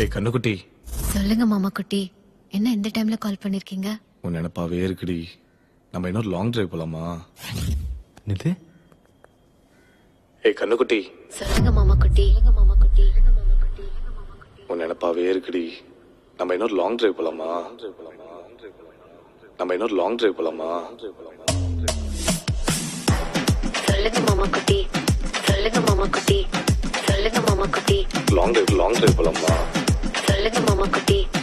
ஏய் கண்ணுக்குட்டி சொல்லுங்க மாமா குட்டி என்ன இந்த டைம்ல கால் பண்ணிருக்கீங்க உன் நினப்பாவே இருக்குடி நம்ம இன்னொரு லாங் டிரைவ் போலாமா நிது ஏய் கண்ணுக்குட்டி சொல்லுங்க மாமா குட்டி சொல்லுங்க மாமா குட்டி உன் நினப்பாவே இருக்குடி நம்ம இன்னொரு லாங் டிரைவ் போலாமா நம்ம இன்னொரு லாங் டிரைவ் போலாமா சொல்லுங்க மாமா குட்டி சொல்லுங்க மாமா குட்டி சொல்லுங்க மாமா குட்டி லாங் டிரைவ் லாங் டிரைவ் போலாமா சொல்லுங்க மாமா குட்டி